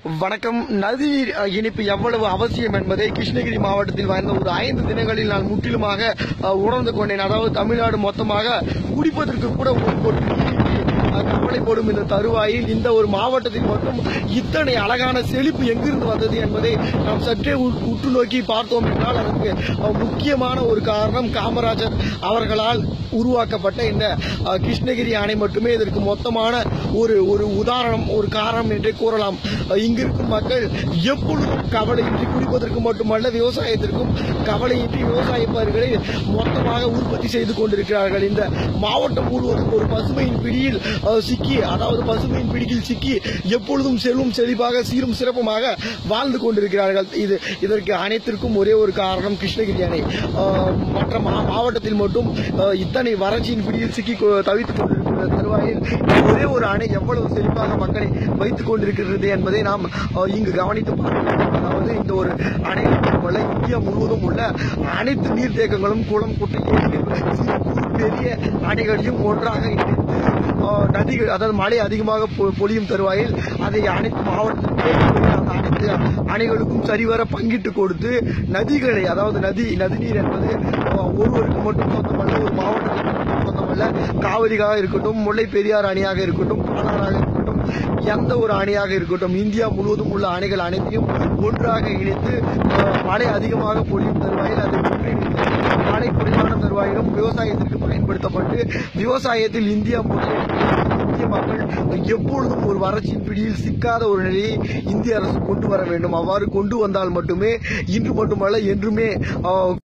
வணக்கம் நதிநீர் அஹ், இனிப்பு எவ்வளவு அவசியம் என்பதை கிருஷ்ணகிரி மாவட்டத்தில் வாழ்ந்த ஒரு ஐந்து தினங்களில் நான் முற்றிலுமாக அஹ், உணர்ந்து கொண்டேன் அதாவது தமிழ்நாடு மொத்தமாக குடிப்பதற்கு கூட ஒரு பொருள் நீரின்றி, அஹ், கவலைப்படும் இந்த தருவாயில் இந்த ஒரு மாவட்டத்தில் மட்டும் இத்தனை அழகான செழிப்பு எங்கிருந்து வந்தது என்பதை நாம் சற்றே உ- உற்று நோக்கி பார்த்தோம் என்றால் அதற்கு அஹ், முக்கியமான ஒரு காரணம் காமராஜர் அவர்களால் உருவாக்கப்பட்ட இந்த அஹ், கிருஷ்ணகிரி அணை மட்டுமே இதற்கு மொத்தமான ஒரு ஒரு உதாரணம் ஒரு காரணம் என்றே கூறலாம் அஹ், இங்கிருக்கும் மக்கள் எப்பொழுதும் கவலையின்றி குடிப்பதற்கு மட்டுமல்ல விவசாயத்திற்கும் கவலையின்றி விவசாய பயிர்களை மொத்தமாக உற்பத்தி செய்து கொண்டிருக்கிறார்கள் இந்த மாவட்டம் முழுவதும் ஒரு பசுமையின் பிடியில் அஹ், சிக்கி அதாவது பசுமையின் பிடியில் சிக்கி எப்பொழுதும் செல்வம் செழிப்பாக சீரும் சிறப்புமாக வாழ்ந்து கொண்டிருக்கிறார்கள் இது இதற்கு அனைத்திற்கும் ஒரே ஒரு காரணம் கிருஷ்ணகிரி அணை அஹ், மற்ற மா- மாவட்டத்தில் மட்டும் அஹ், இத்தனை வறட்சியின் பிடியில் சிக்கி கொ- தவித்துக் கொண்டிருக்கிற தருவாயில் ஒரே ஒரு அணை எவ்வளவு செழிப்பாக மக்களை வைத்துக் கொண்டிருக்கிறது என்பதை நாம் அஹ், இங்கு கவனித்து பார்க்கலாம் அதாவது இந்த ஒரு அணை மட்டுமல்ல இந்தியா முழுவதும் உள்ள அனைத்து நீர்த்தேக்கங்களும் குளம் குட்டை ஏரிகள் சிறு குறு பெரிய அணைகளையும் ஒன்றாக இணைத்து அஹ், நதிகள் அதாவது மழை அதிகமாக பொ- பொழியும் தருவாயில் அதை அனைத்து மாவட்டத்திற்கும் அந்த அனைத்து அணைகளுக்கும் சரிவர பங்கிட்டு கொடுத்து நதிகளை அதாவது நதி நதிநீர் என்பது அஹ், ஒருவருக்கு மட்டும் சொந்தமல்ல ஒரு மாவட்டத்திற்கு மட்டும் சொந்தமல்ல காவிரியாக இருக்கட்டும் முல்லை பெரியார் அணையாக இருக்கட்டும் பாலாறாக இருக்கட்டும் எந்த ஒரு அணையாக இருக்கட்டும் இந்தியா முழுவதும் உள்ள அணைகள் அனைத்தையும் ஒன்றாக இணைத்து அஹ், மழை அதிகமாக பொழியும் தருவாயில் அதை ஒன்றிணைத்து மழை குறைவான தருவாயிலும் விவசாயத்திற்கு பயன்படுத்தப்பட்டு விவசாயத்தில் இந்தியா முதலில் இந்திய மக்கள் எப்பொழுதும் ஒரு வறட்சியின் பிடியில் சிக்காத ஒரு நிலையை இந்திய அரசு கொண்டு வர வேண்டும் அவ்வாறு கொண்டு வந்தால் மட்டுமே இன்று மட்டுமல்ல என்றுமே அஹ்,